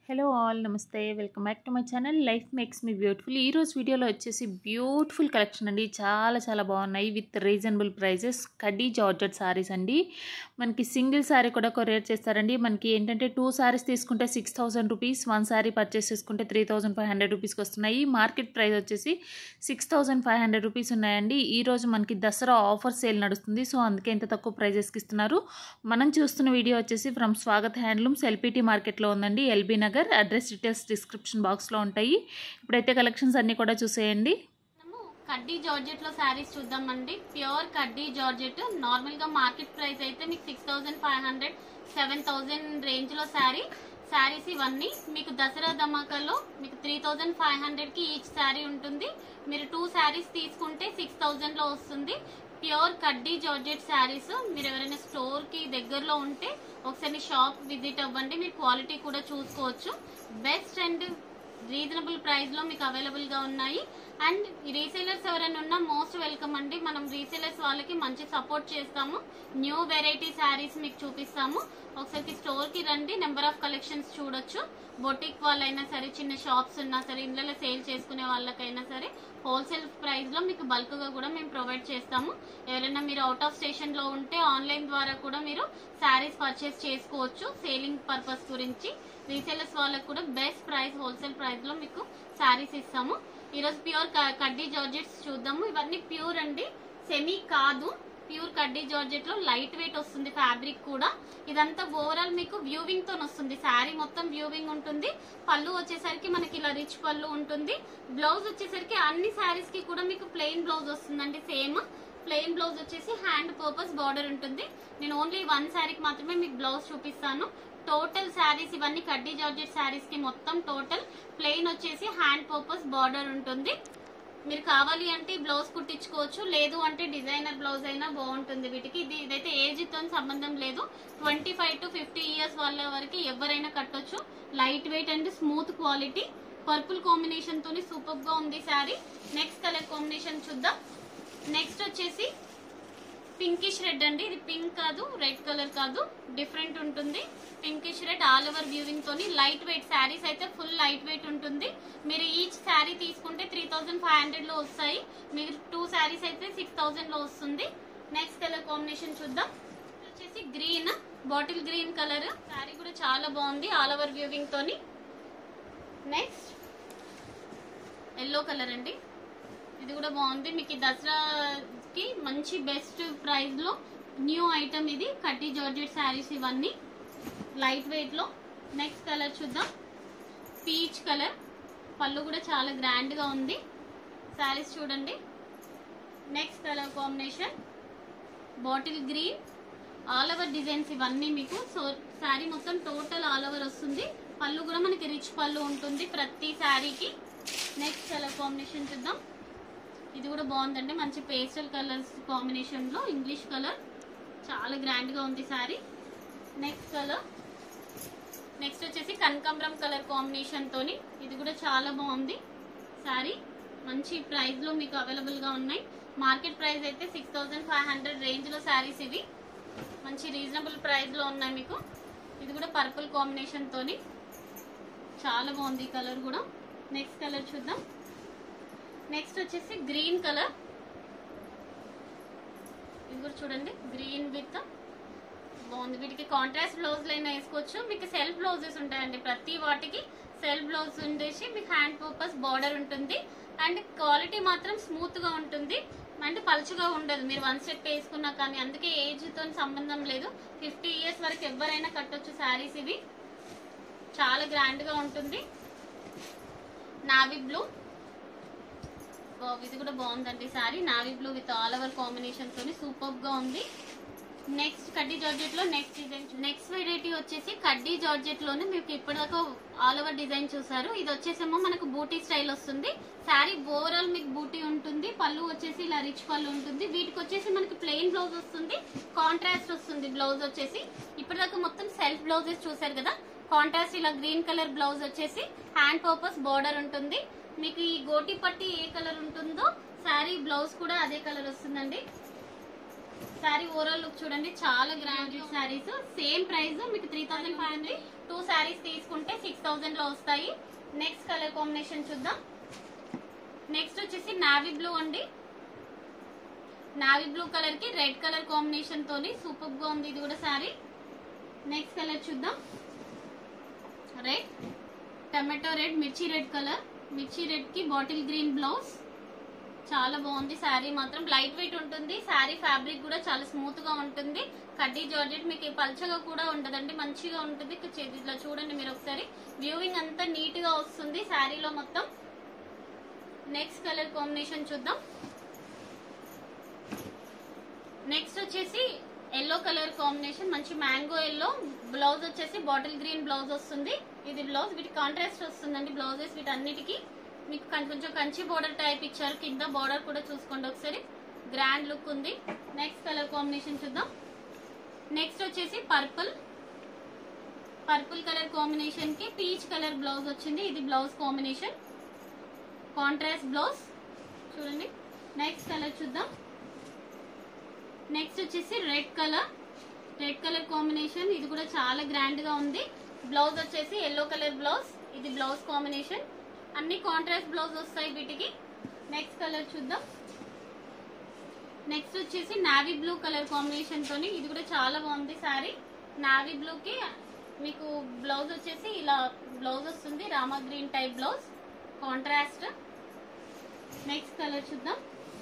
hello all నమస్తే welcome back to my channel life makes me beautiful ఈ రోజు వీడియోలో వచ్చేసి బ్యూటిఫుల్ కలెక్షన్ అండి చాలా చాలా బాగున్నాయి విత్ రీజనబుల్ ప్రైజెస్ కడ్డీ జార్జెట్ సారీస్ అండి మనకి సింగిల్ సారీ కూడా కొరియర్ చేస్తారండి మనకి ఏంటంటే టూ సారీస్ తీసుకుంటే six thousand rupees one sari purchase చేసుకుంటే త్రీ థౌసండ్ ఫైవ్ హండ్రెడ్ రూపీస్కి వస్తున్నాయి మార్కెట్ ప్రైస్ వచ్చేసి six thousand five hundred rupees ఉన్నాయండి ఈ రోజు మనకి దసరా ఆఫర్ సేల్ నడుస్తుంది సో అందుకే ఇంత తక్కువ ప్రైజెస్కి ఇస్తున్నారు మనం చూస్తున్న వీడియో వచ్చేసి ఫ్రమ్ స్వాగత్ హ్యాండ్లూమ్స్ ఎల్పిటి మార్కెట్లో ఉందండి LB Nagar address details description బాక్స్లో ఉంటాయి ఇప్పుడైతే కలెక్షన్స్ అన్నీ కూడా చూసేయండి మనము కడ్డీ జార్జెట్ లో శారీస్ చూద్దామండి ప్యూర్ కడ్డీ జార్జెట్ నార్మల్ గా మార్కెట్ ప్రైస్ అయితే మీకు six thousand five hundred seven thousand range లో శారీ శారీస్ ఇవన్నీ మీకు దసరా ధమాకాలో మీకు త్రీ థౌజండ్ ఫైవ్ హండ్రెడ్ కి ఈచ్ శారీ ఉంటుంది మీరు టూ శారీస్ తీసుకుంటే సిక్స్ థౌజండ్ లో వస్తుంది ప్యూర్ కడ్డీ జార్జెట్ శారీస్ మీరు ఎవరైనా స్టోర్ కి దగ్గరలో ఉంటే ఒకసారి షాప్ విజిట్ అవ్వండి మీరు క్వాలిటీ కూడా చూసుకోవచ్చు బెస్ట్ అండ్ రీజనబుల్ ప్రైస్ లో మీకు అవైలబుల్ గా ఉన్నాయి అండ్ రీసేలర్స్ ఎవరైనా ఉన్నా మోస్ట్ వెల్కమ్ అండి మనం రీసేలర్స్ వాళ్ళకి మంచి సపోర్ట్ చేస్తాము న్యూ వెరైటీ శారీస్ మీకు చూపిస్తాము ఒకసారి స్టోర్ కి రండి నెంబర్ ఆఫ్ కలెక్షన్స్ చూడొచ్చు బొటిక్ వాళ్ళైనా సరే చిన్న షాప్స్ ఉన్నా సరే ఇళ్ళలో సేల్ చేసుకునే వాళ్ళకైనా సరే హోల్సేల్ ప్రైస్ లో మీకు బల్క్ గా కూడా మేము ప్రొవైడ్ చేస్తాము ఎవరైనా మీరు అవుట్ ఆఫ్ స్టేషన్ లో ఉంటే ఆన్లైన్ ద్వారా కూడా మీరు శారీస్ పర్చేస్ చేసుకోవచ్చు సేలింగ్ పర్పస్ గురించి రీసేలర్స్ వాళ్ళకి కూడా బెస్ట్ ప్రైస్ హోల్సేల్ ప్రైస్ లో మీకు శారీస్ ఇస్తాము ఈరోజు ప్యూర్ కడ్డీ జార్జెట్స్ చూద్దాము ఇవన్నీ ప్యూర్ అండి సెమీ కాదు ప్యూర్ కడ్డీ జార్జెట్ లో లైట్ వెయిట్ వస్తుంది ఫ్యాబ్రిక్ కూడా ఇదంతా ఓవరాల్ మీకు వ్యూవింగ్ తో వస్తుంది శారీ మొత్తం వ్యూవింగ్ ఉంటుంది పళ్ళు వచ్చేసరికి మనకి ఇలా రిచ్ పళ్ళు ఉంటుంది బ్లౌజ్ వచ్చేసరికి అన్ని శారీస్ కి కూడా మీకు ప్లెయిన్ బ్లౌజ్ వస్తుందండి సేమ్ ప్లెయిన్ బ్లౌజ్ వచ్చేసి హ్యాండ్ పర్పస్ బార్డర్ ఉంటుంది నేను ఓన్లీ వన్ శారీకి మాత్రమే మీకు బ్లౌజ్ చూపిస్తాను టోటల్ శారీస్ ఇవన్నీ కడ్డీ జార్జెట్ శారీస్ కి మొత్తం టోటల్ ప్లెయిన్ వచ్చేసి హ్యాండ్ పర్పస్ బార్డర్ ఉంటుంది మీరు కావాలి అంటే ఈ బ్లౌజ్ కుట్టించుకోవచ్చు లేదు అంటే డిజైనర్ బ్లౌజ్ అయినా బాగుంటుంది వీటికి ఇది ఇదైతే ఏజ్ తో సంబంధం లేదు twenty five to fifty years వాళ్ళ వరకు ఎవరైనా కట్టొచ్చు light weight and smooth quality purple combination తోని సూపర్ గా ఉంది శారీ నెక్స్ట్ కలర్ కాంబినేషన్ చూద్దాం నెక్స్ట్ వచ్చేసి పింకిష్ రెడ్ అండి ఇది పింక్ కాదు రెడ్ కలర్ కాదు డిఫరెంట్ ఉంటుంది pinkish red all over weaving తోని లైట్ వెయిట్ శారీస్ అయితే ఫుల్ లైట్ వెయిట్ ఉంటుంది మీరు ఈచ్ శారీ తీసుకుంటే త్రీ థౌజండ్ ఫైవ్ హండ్రెడ్ లో వస్తాయి మీరు టూ శారీస్ అయితే సిక్స్ థౌజండ్ లో వస్తుంది నెక్స్ట్ కలర్ కాంబినేషన్ చూద్దాం వచ్చేసి green bottle green colour sari కూడా చాలా బాగుంది ఆల్ ఓవర్ వ్యూవింగ్ తోని నెక్స్ట్ ఎల్లో కలర్ అండి ఇది కూడా బాగుంది మీకు ఈ దసరాకి మంచి బెస్ట్ ప్రైస్ లో న్యూ ఐటమ్ ఇది కట్టి జార్జెట్ శారీస్ ఇవన్నీ లైట్ వెయిట్ లో నెక్స్ట్ కలర్ చూద్దాం పీచ్ కలర్ పళ్ళు కూడా చాలా గ్రాండ్ గా ఉంది శారీస్ చూడండి next colour combination bottle green all over designs ఇవన్నీ మీకు సో శారీ మొత్తం టోటల్ ఆల్ ఓవర్ వస్తుంది పళ్ళు కూడా మనకి రిచ్ పళ్ళు ఉంటుంది ప్రతి శారీకి నెక్స్ట్ కలర్ కాంబినేషన్ చూద్దాం ఇది కూడా బాగుందండి మంచి పేస్టల్ కలర్స్ కాంబినేషన్ లో ఇంగ్లీష్ కలర్ చాలా గ్రాండ్ గా ఉంది సారీ నెక్స్ట్ కలర్ నెక్స్ట్ వచ్చేసి కనకాంబరం కలర్ కాంబినేషన్ తోని ఇది కూడా చాలా బాగుంది సారీ మంచి ప్రైస్ లో మీకు అవైలబుల్ గా ఉన్నాయి మార్కెట్ ప్రైస్ అయితే six thousand five hundred range లో శారీస్ ఇవి మంచి రీజనబుల్ ప్రైస్ లో ఉన్నాయి మీకు ఇది కూడా పర్పుల్ కాంబినేషన్ తోని చాలా బాగుంది కలర్ కూడా నెక్స్ట్ కలర్ చూద్దాం నెక్స్ట్ వచ్చేసి గ్రీన్ కలర్ ఇది కూడా చూడండి గ్రీన్ విత్ బాగుంది వీటికి కాంట్రాస్ట్ బ్లౌజ్ అయినా వేసుకోవచ్చు మీకు సెల్ఫ్ బ్లౌజెస్ ఉంటాయండి ప్రతి వాటికి సెల్ఫ్ బ్లౌజ్ ఉండేసి మీకు హ్యాండ్ పర్పస్ బార్డర్ ఉంటుంది అండ్ క్వాలిటీ మాత్రం స్మూత్ గా ఉంటుంది అంటే పలుచగా ఉండదు మీరు వన్ స్టెప్ వేసుకున్నా కానీ అందుకే ఏజ్ తో సంబంధం లేదు ఫిఫ్టీ ఇయర్స్ వరకు ఎవరైనా కట్టొచ్చు శారీస్ ఇవి చాలా గ్రాండ్ గా ఉంటుంది నావీ బ్లూ ఇది కూడా బాగుందండి sari navy blue with all over combination తోని సూపర్ గా ఉంది నెక్స్ట్ కడ్డీ జార్జెట్ లో నెక్స్ట్ డిజైన్ నెక్స్ట్ వెరైటీ వచ్చేసి కడ్డీ జార్జెట్ లోనే మీకు ఇప్పటిదాకా ఆల్ ఓవర్ డిజైన్ చూసారు ఇది వచ్చేసేమో మనకు బూటీ స్టైల్ వస్తుంది శారీ ఓవరాల్ మీకు బూటీ ఉంటుంది పళ్ళు వచ్చేసి ఇలా రిచ్ పళ్ళు ఉంటుంది వీటికి వచ్చేసి మనకి ప్లెయిన్ బ్లౌజ్ వస్తుంది కాంట్రాస్ట్ వస్తుంది బ్లౌజ్ వచ్చేసి ఇప్పటిదాకా మొత్తం సెల్ఫ్ బ్లౌజెస్ చూసారు కదా కాంట్రాస్ట్ ఇలా గ్రీన్ కలర్ బ్లౌజ్ వచ్చేసి హ్యాండ్ పర్పస్ బార్డర్ ఉంటుంది మీకు ఈ గోటి పట్టి ఏ కలర్ ఉంటుందో శారీ బ్లౌజ్ కూడా అదే కలర్ వస్తుందండి శారీ ఓవరాల్ లుక్ చూడండి చాలా గ్రాండ్ శారీస్ సేమ్ ప్రైస్ మీకు three thousand five hundred two saris తీసుకుంటే సిక్స్ థౌజండ్ లో వస్తాయి నెక్స్ట్ కలర్ కాంబినేషన్ చూద్దాం నెక్స్ట్ వచ్చేసి నావీ బ్లూ అండి నావీ బ్లూ కలర్ కి రెడ్ కలర్ కాంబినేషన్ తోని సూపర్ గా ఉంది ఇది కూడా శారీ నెక్స్ట్ కలర్ చూద్దాం రెడ్ టమాటో రెడ్ మిర్చి రెడ్ కలర్ మిర్చి రెడ్ కి బాటిల్ గ్రీన్ బ్లౌజ్ చాలా బాగుంది శారీ మాత్రం లైట్ వెయిట్ ఉంటుంది శారీ ఫ్యాబ్రిక్ కూడా చాలా స్మూత్ గా ఉంటుంది కడ్డీ జార్జెట్ మీకు పల్చగా కూడా ఉండదండి మంచిగా ఉంటుంది ఇక చే- ఇట్లా చూడండి మీరు ఒకసారి వ్యూవింగ్ అంతా నీట్ గా వస్తుంది శారీలో మొత్తం నెక్స్ట్ కలర్ కాంబినేషన్ చూద్దాం నెక్స్ట్ వచ్చేసి ఎల్లో కలర్ కాంబినేషన్ మంచి మ్యాంగో ఎల్లో బ్లౌజ్ వచ్చేసి బాటిల్ గ్రీన్ బ్లౌజ్ వస్తుంది ఇది బ్లౌజ్ వీటి కాంట్రాస్ట్ వస్తుందండి బ్లౌజెస్ వీటి అన్నిటికీ మీకు కం- కొంచెం కంచి బోర్డర్ టైప్ ఇచ్చారు కింద బోర్డర్ కూడా చూసుకోండి ఒకసారి గ్రాండ్ లుక్ ఉంది నెక్స్ట్ కలర్ కాంబినేషన్ చూద్దాం నెక్స్ట్ వచ్చేసి పర్పుల్ పర్పుల్ కలర్ కాంబినేషన్ కి పీచ్ కలర్ బ్లౌజ్ వచ్చింది ఇది బ్లౌజ్ కాంబినేషన్ కాంట్రాస్ట్ బ్లౌజ్ చూడండి నెక్స్ట్ కలర్ చూద్దాం నెక్స్ట్ వచ్చేసి red colour red colour combination ఇది కూడా చాలా గ్రాండ్ గా ఉంది బ్లౌజ్ వచ్చేసి ఎల్లో కలర్ బ్లౌజ్ ఇది బ్లౌజ్ కాంబినేషన్ అన్ని కాంట్రాస్ట్ బ్లౌజ్ వస్తాయి వీటికి నెక్స్ట్ కలర్ చూద్దాం నెక్స్ట్ వచ్చేసి నావీ బ్లూ కలర్ కాంబినేషన్ తోని ఇది కూడా చాలా బాగుంది శారీ నావీ బ్లూ కి మీకు బ్లౌజ్ వచ్చేసి ఇలా బ్లౌజ్ వస్తుంది Rama green type blouse contrast next colour చూద్దాం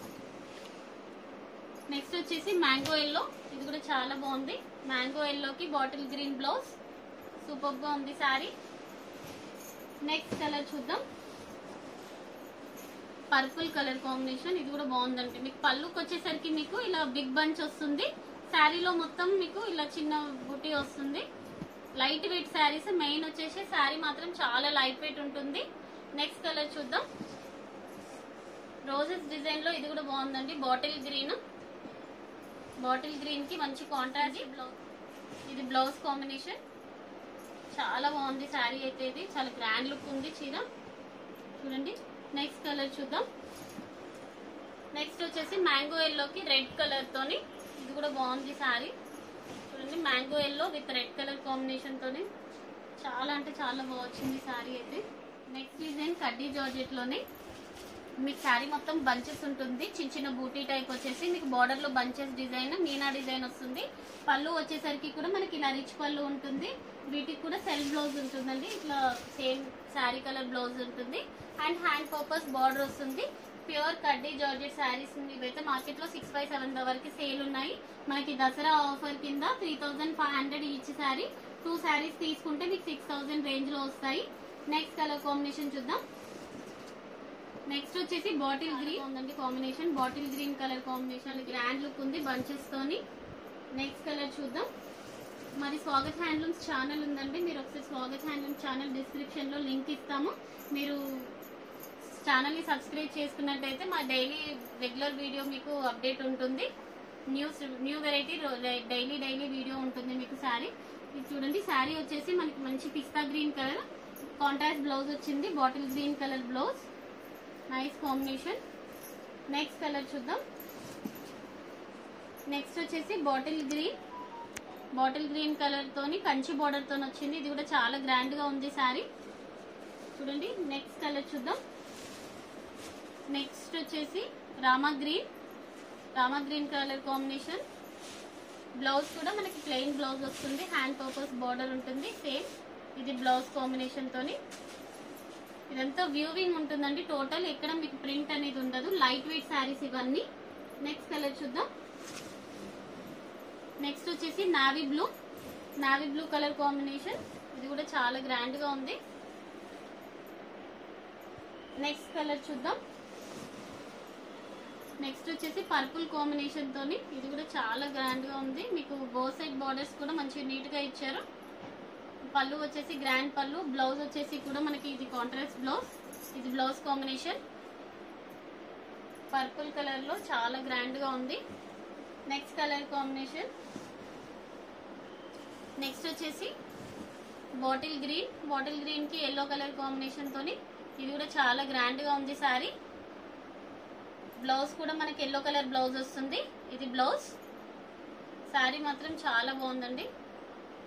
నెక్స్ట్ వచ్చేసి మ్యాంగో ఎల్లో ఇది కూడా చాలా బాగుంది మ్యాంగో ఎల్లోకి బాటిల్ గ్రీన్ బ్లౌజ్ సూపర్ గా ఉంది శారీ నెక్స్ట్ కలర్ చూద్దాం పర్పుల్ కలర్ కాంబినేషన్ ఇది కూడా బాగుందండి మీకు పళ్ళుకి వచ్చేసరికి మీకు ఇలా బిగ్ బంచ్ వస్తుంది శారీలో మొత్తం మీకు ఇలా చిన్న బుటీ వస్తుంది లైట్ వెయిట్ శారీస్ మెయిన్ వచ్చేసి శారీ మాత్రం చాలా లైట్ వెయిట్ ఉంటుంది నెక్స్ట్ కలర్ చూద్దాం రోజెస్ డిజైన్ లో ఇది కూడా బాగుందండి బాటిల్ గ్రీన్ బాటిల్ గ్రీన్ కి మంచి కాంట్రాస్ట్ బ్లౌజ్ ఇది బ్లౌజ్ కాంబినేషన్ చాలా బాగుంది శారీ అయితే ఇది చాలా గ్రాండ్ లుక్ ఉంది చీర చూడండి నెక్స్ట్ కలర్ చూద్దాం నెక్స్ట్ వచ్చేసి మ్యాంగో ఎల్లోకి రెడ్ కలర్ తోని ఇది కూడా బాగుంది శారీ చూడండి mango yellow with red colour combination తోని చాలా అంటే చాలా బాగా వచ్చింది శారీ అయితే నెక్స్ట్ డిజైన్ కడ్డీ జార్జెట్ లోనే మీకు శారీ మొత్తం బంచెస్ ఉంటుంది చిన్న చిన్న బూటీ టైప్ వచ్చేసి మీకు బార్డర్ లో బంచెస్ డిజైన్ మీనా డిజైన్ వస్తుంది పళ్ళు వచ్చేసరికి కూడా మనకి ఇలా రిచ్ పళ్ళు ఉంటుంది వీటికి కూడా సెల్ఫ్ బ్లౌజ్ ఉంటుందండి ఇట్లా సేమ్ శారీ కలర్ బ్లౌజ్ ఉంటుంది అండ్ హ్యాండ్ పర్పస్ బార్డర్ వస్తుంది ప్యూర్ కడ్డీ జార్జెట్ శారీస్ ఇవైతే మార్కెట్ లో సిక్స్ బై సెవెన్ వరకు సేల్ ఉన్నాయి మనకి దసరా ఆఫర్ కింద three thousand five hundred each sari two saris తీసుకుంటే మీకు సిక్స్ థౌజండ్ రేంజ్ లో వస్తాయి నెక్స్ట్ కలర్ కాంబినేషన్ చూద్దాం నెక్స్ట్ వచ్చేసి బాటిల్ గ్రీన్ ఉందండి combination bottle green colour combination grand look ఉంది బంచెస్ తోని నెక్స్ట్ కలర్ చూద్దాం మరి స్వాగత్ హ్యాండ్లూమ్స్ ఛానల్ ఉందండి మీరు ఒకసారి స్వాగత్ హ్యాండ్లూమ్స్ ఛానల్ డిస్క్రిప్షన్ లో లింక్ ఇస్తాము మీరు ఛానల్ ని సబ్స్క్రైబ్ చేసుకున్నట్టయితే మా డైలీ రెగ్యులర్ వీడియో మీకు అప్డేట్ ఉంటుంది news new variety daily daily video ఉంటుంది మీకు శారీ ఇది చూడండి శారీ వచ్చేసి మనకి మంచి పిస్తా గ్రీన్ కలర్ కాంట్రాస్ట్ బ్లౌజ్ వచ్చింది bottle green colour blouse nice combination next colour చూద్దాం నెక్స్ట్ వచ్చేసి bottle green bottle green colour తోని కంచి బార్డర్ తోని వచ్చింది ఇది కూడా చాలా గ్రాండ్ గా ఉంది శారీ చూడండి నెక్స్ట్ కలర్ చూద్దాం నెక్స్ట్ వచ్చేసి Rama green Rama green colour combination blouse కూడా మనకి ప్లెయిన్ బ్లౌజ్ వస్తుంది హ్యాండ్ పర్పస్ బార్డర్ ఉంటుంది సేమ్ ఇది బ్లౌజ్ కాంబినేషన్ తోని ఇదంతా వ్యూవింగ్ ఉంటుందండి టోటల్ ఎక్కడ మీకు ప్రింట్ అనేది ఉండదు లైట్ వెయిట్ శారీస్ ఇవన్నీ నెక్స్ట్ కలర్ చూద్దాం నెక్స్ట్ వచ్చేసి navy blue navy blue colour combination ఇది కూడా చాలా గ్రాండ్ గా ఉంది నెక్స్ట్ కలర్ చూద్దాం నెక్స్ట్ వచ్చేసి పర్పుల్ కాంబినేషన్ తోని ఇది కూడా చాలా గ్రాండ్ గా ఉంది మీకు బో సైడ్ బార్డర్స్ కూడా మంచిగా నీట్ గా ఇచ్చారు పళ్ళు వచ్చేసి గ్రాండ్ పళ్ళు బ్లౌజ్ వచ్చేసి కూడా మనకి ఇది కాంట్రాస్ట్ బ్లౌజ్ ఇది బ్లౌజ్ కాంబినేషన్ పర్పుల్ కలర్ లో చాలా గ్రాండ్ గా ఉంది నెక్స్ట్ కలర్ కాంబినేషన్ నెక్స్ట్ వచ్చేసి బాటిల్ గ్రీన్ బాటిల్ గ్రీన్ కి ఎల్లో కలర్ కాంబినేషన్ తోని ఇది కూడా చాలా గ్రాండ్ గా ఉంది సారీ బ్లౌజ్ కూడా మనకి ఎల్లో కలర్ బ్లౌజ్ వస్తుంది ఇది బ్లౌజ్ శారీ మాత్రం చాలా బాగుందండి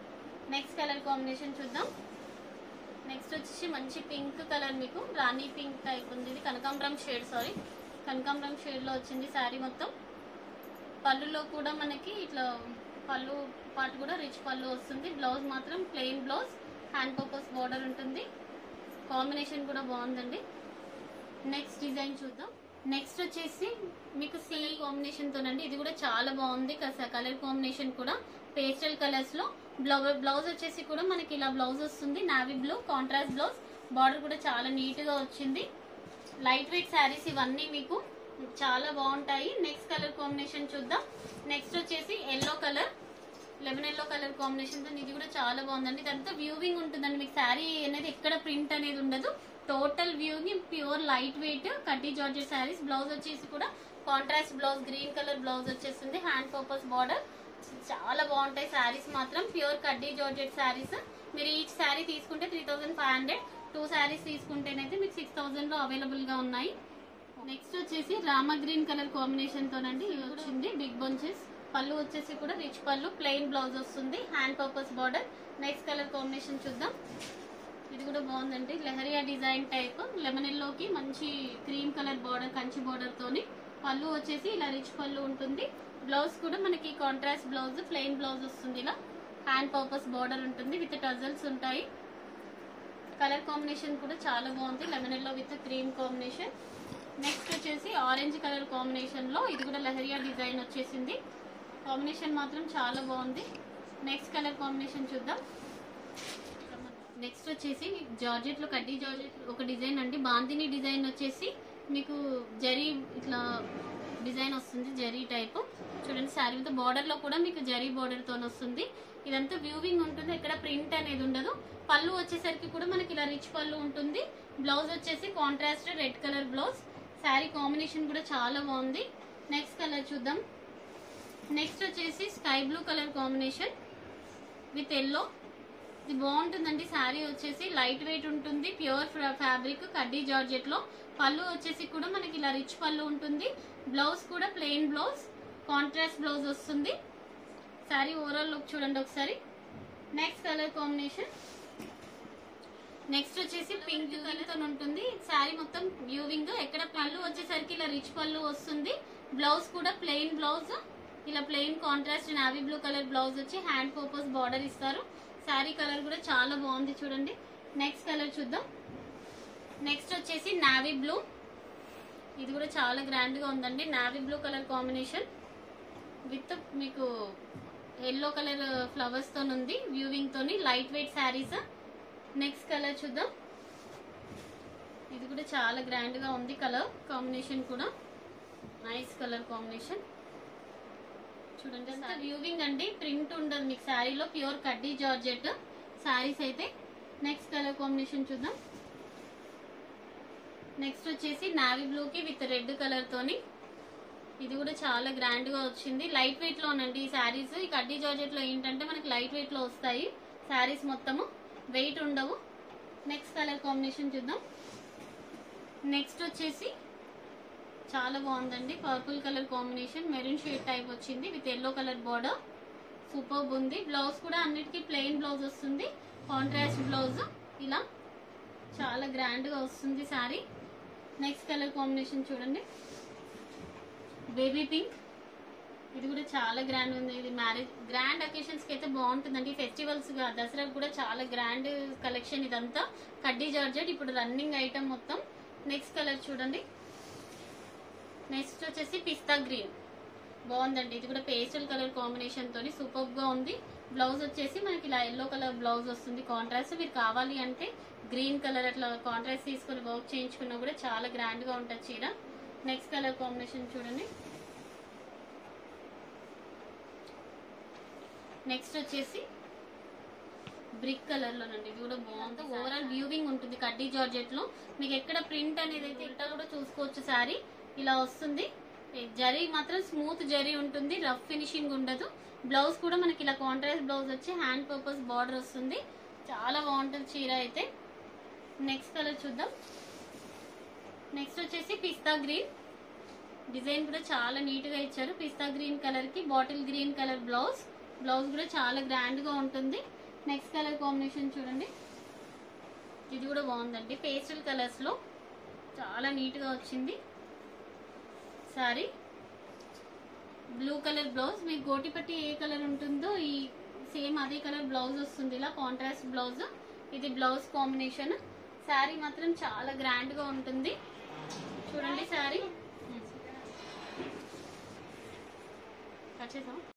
నెక్స్ట్ కలర్ కాంబినేషన్ చూద్దాం నెక్స్ట్ వచ్చేసి మంచి పింక్ కలర్ మీకు రాణి పింక్ టైప్ ఉంది ఇది కనకాంబరం షేడ్ సారీ కనకాంబరం షేడ్లో వచ్చింది శారీ మొత్తం పళ్ళులో కూడా మనకి ఇట్లా పళ్ళు పాటు కూడా రిచ్ పళ్ళు వస్తుంది బ్లౌజ్ మాత్రం plain blouse hand purpose border ఉంటుంది కాంబినేషన్ కూడా బాగుందండి నెక్స్ట్ డిజైన్ చూద్దాం నెక్స్ట్ వచ్చేసి మీకు సేమ్ కాంబినేషన్ తోనండి ఇది కూడా చాలా బాగుంది కలర్ కాంబినేషన్ కూడా పేస్టల్ కలర్స్ లో బ్లౌజ్ బ్లౌజ్ వచ్చేసి కూడా మనకి ఇలా బ్లౌజ్ వస్తుంది navy blue contrast blouse border కూడా చాలా నీట్ గా వచ్చింది లైట్ వెయిట్ శారీస్ ఇవన్నీ మీకు చాలా బాగుంటాయి నెక్స్ట్ కలర్ కాంబినేషన్ చూద్దాం నెక్స్ట్ వచ్చేసి yellow colour lemon yellow colour combination తో ఇది కూడా చాలా బాగుందండి ఇదంతా వ్యూవింగ్ ఉంటుందండి మీకు శారీ అనేది ఎక్కడ ప్రింట్ అనేది ఉండదు total weaving pure light weight కడ్డీ జార్జెట్ శారీస్ బ్లౌజ్ వచ్చేసి కూడా contrast blouse green colour blouse వచ్చేస్తుంది హ్యాండ్ పర్పస్ బార్డర్ చాలా బాగుంటాయి శారీస్ మాత్రం ప్యూర్ కడ్డీ జార్జెట్ శారీస్ మీరు ఈచ్ శారీ తీసుకుంటే three thousand five hundred two saris తీసుకుంటేనైతే మీకు సిక్స్ థౌసండ్ లో అవైలబుల్ గా ఉన్నాయి నెక్స్ట్ వచ్చేసి రామ గ్రీన్ కలర్ కాంబినేషన్ తోనండి ఇది వచ్చింది బిగ్ బంచెస్ పళ్ళు వచ్చేసి కూడా రిచ్ పళ్ళు ప్లెయిన్ బ్లౌజ్ వస్తుంది hand purpose border next colour combination చూద్దాం ఇది కూడా బాగుందండి లెహరియా డిజైన్ టైప్ లెమన్ ఎల్లోకి మంచి cream colour border Kanchi border తోని పళ్ళు వచ్చేసి ఇలా రిచ్ పళ్ళు ఉంటుంది బ్లౌజ్ కూడా మనకి కాంట్రాస్ట్ బ్లౌజ్ ప్లెయిన్ బ్లౌజ్ వస్తుంది ఇలా హ్యాండ్ పర్పస్ బార్డర్ ఉంటుంది విత్ టజల్స్ ఉంటాయి కలర్ కాంబినేషన్ కూడా చాలా బాగుంది lemon yellow with cream combination next వచ్చేసి ఆరెంజ్ కలర్ కాంబినేషన్ లో ఇది కూడా లహరియా డిజైన్ వచ్చేసింది కాంబినేషన్ మాత్రం చాలా బాగుంది నెక్స్ట్ కలర్ కాంబినేషన్ చూద్దాం నెక్స్ట్ వచ్చేసి జార్జెట్ లో కడ్డీ జార్జెట్ ఒక డిజైన్ అండి బాందిని డిజైన్ వచ్చేసి మీకు జరీ ఇట్లా డిజైన్ వస్తుంది జరీ టైప్ చూడండి శారీ మీద బార్డర్ లో కూడా మీకు జరీ బార్డర్ తో వస్తుంది ఇదంతా వ్యూవింగ్ ఉంటుంది ఎక్కడ ప్రింట్ అనేది ఉండదు పళ్ళు వచ్చేసరికి కూడా మనకి ఇలా రిచ్ పళ్ళు ఉంటుంది బ్లౌజ్ వచ్చేసి contrast red colour blouse sari combination కూడా చాలా బాగుంది నెక్స్ట్ కలర్ చూద్దాం నెక్స్ట్ వచ్చేసి sky blue colour combination with yellow ఇది బాగుంటుందండి శారీ వచ్చేసి లైట్ వెయిట్ ఉంటుంది ప్యూర్ ఫ్యాబ్రిక్ కడ్డీ జార్జెట్ లో పళ్ళు వచ్చేసి కూడా మనకి ఇలా రిచ్ పళ్ళు ఉంటుంది బ్లౌజ్ కూడా ప్లెయిన్ బ్లౌజ్ కాంట్రాస్ట్ బ్లౌజ్ వస్తుంది శారీ ఓవరాల్ లుక్ చూడండి ఒకసారి నెక్స్ట్ కలర్ కాంబినేషన్ నెక్స్ట్ వచ్చేసి పింక్ కలర్ తో ఉంటుంది శారీ మొత్తం వ్యూవింగ్ ఎక్కడ పళ్ళు వచ్చేసరికి ఇలా రిచ్ పళ్ళు వస్తుంది బ్లౌజ్ కూడా ప్లెయిన్ బ్లౌజ్ ఇలా plain contrast navy blue colour blouse వచ్చి హ్యాండ్ పర్పస్ బార్డర్ ఇస్తారు శారీ కలర్ కూడా చాలా బాగుంది చూడండి నెక్స్ట్ కలర్ చూద్దాం నెక్స్ట్ వచ్చేసి నావీ బ్లూ ఇది కూడా చాలా గ్రాండ్ గా ఉందండి navy blue colour combination with మీకు ఎల్లో కలర్ ఫ్లవర్స్ తో ఉంది వ్యూవింగ్ తోని light weight saris next colour చూద్దాం ఇది కూడా చాలా గ్రాండ్ గా ఉంది కలర్ కాంబినేషన్ కూడా నైస్ కలర్ కాంబినేషన్ చూడండి అంతా వ్యూవింగ్ అండి ప్రింట్ ఉండదు మీకు శారీలో ప్యూర్ కడ్డీ జార్జెట్ శారీస్ అయితే నెక్స్ట్ కలర్ కాంబినేషన్ చూద్దాం నెక్స్ట్ వచ్చేసి నావీ బ్లూకి విత్ రెడ్ కలర్ తోని ఇది కూడా చాలా గ్రాండ్ గా వచ్చింది లైట్ వెయిట్ లోనండి ఈ శారీస్ ఈ కడ్డీ జార్జెట్ లో ఏంటంటే మనకి లైట్ వెయిట్ లో వస్తాయి శారీస్ మొత్తము వెయిట్ ఉండవు నెక్స్ట్ కలర్ కాంబినేషన్ చూద్దాం నెక్స్ట్ వచ్చేసి చాలా బాగుందండి purple colour combination maroon shade type వచ్చింది with yellow colour border super ఉంది బ్లౌజ్ కూడా అన్నిటికీ ప్లెయిన్ బ్లౌజ్ వస్తుంది కాంట్రాస్ట్ బ్లౌజ్ ఇలా చాలా గ్రాండ్ గా వస్తుంది శారీ నెక్స్ట్ కలర్ కాంబినేషన్ చూడండి బేబీ పింక్ ఇది కూడా చాలా గ్రాండ్ ఉంది ఇది మ్యారేజ్ గ్రాండ్ అకేషన్స్ కి అయితే బాగుంటుందండి ఫెస్టివల్స్ గా దసరా కూడా చాలా గ్రాండ్ కలెక్షన్ ఇదంతా కడ్డీ జార్జెట్ ఇప్పుడు రన్నింగ్ ఐటమ్ మొత్తం నెక్స్ట్ కలర్ చూడండి నెక్స్ట్ వచ్చేసి పిస్తా గ్రీన్ బాగుందండి ఇది కూడా పేస్టల్ కలర్ కాంబినేషన్ తోని సూపర్ గా ఉంది బ్లౌజ్ వచ్చేసి మనకి ఇలా ఎల్లో కలర్ బ్లౌజ్ వస్తుంది కాంట్రాస్ట్ మీరు కావాలి అంటే గ్రీన్ కలర్ అట్లా కాంట్రాస్ట్ తీసుకొని వర్క్ చేయించుకున్నా కూడా చాలా గ్రాండ్ గా ఉంటుంది చీర నెక్స్ట్ కలర్ కాంబినేషన్ చూడండి నెక్స్ట్ వచ్చేసి బ్రిక్ కలర్ లోనండి ఇది కూడా బాగుంది ఓవరాల్ వ్యూవింగ్ ఉంటుంది కడ్డీ జార్జెట్ లో మీకు ఎక్కడ ప్రింట్ అనేది అయితే ఇట్లా కూడా చూసుకోవచ్చు శారీ ఇలా వస్తుంది ఈ జరీ మాత్రం స్మూత్ జరీ ఉంటుంది రఫ్ ఫినిషింగ్ ఉండదు బ్లౌజ్ కూడా మనకి ఇలా కాంట్రాస్ట్ బ్లౌజ్ వచ్చి హ్యాండ్ పర్పస్ బార్డర్ వస్తుంది చాలా బాగుంటుంది చీర అయితే నెక్స్ట్ కలర్ చూద్దాం నెక్స్ట్ వచ్చేసి పిస్తా గ్రీన్ డిజైన్ కూడా చాలా నీట్ గా ఇచ్చారు పిస్తా గ్రీన్ కలర్ కి bottle green colour blouse blouse కూడా చాలా గ్రాండ్ గా ఉంటుంది నెక్స్ట్ కలర్ కాంబినేషన్ చూడండి ఇది కూడా బాగుందండి పేస్టల్ కలర్స్ లో చాలా నీట్ గా వచ్చింది సారీ బ్లూ కలర్ బ్లౌజ్ మీకు గోటి పట్టి ఏ కలర్ ఉంటుందో ఈ సేమ్ అదే కలర్ బ్లౌజ్ వస్తుంది ఇలా కాంట్రాస్ట్ బ్లౌజ్ ఇది బ్లౌజ్ కాంబినేషన్ శారీ మాత్రం చాలా గ్రాండ్ గా ఉంటుంది చూడండి శారీ కట్ చేసాం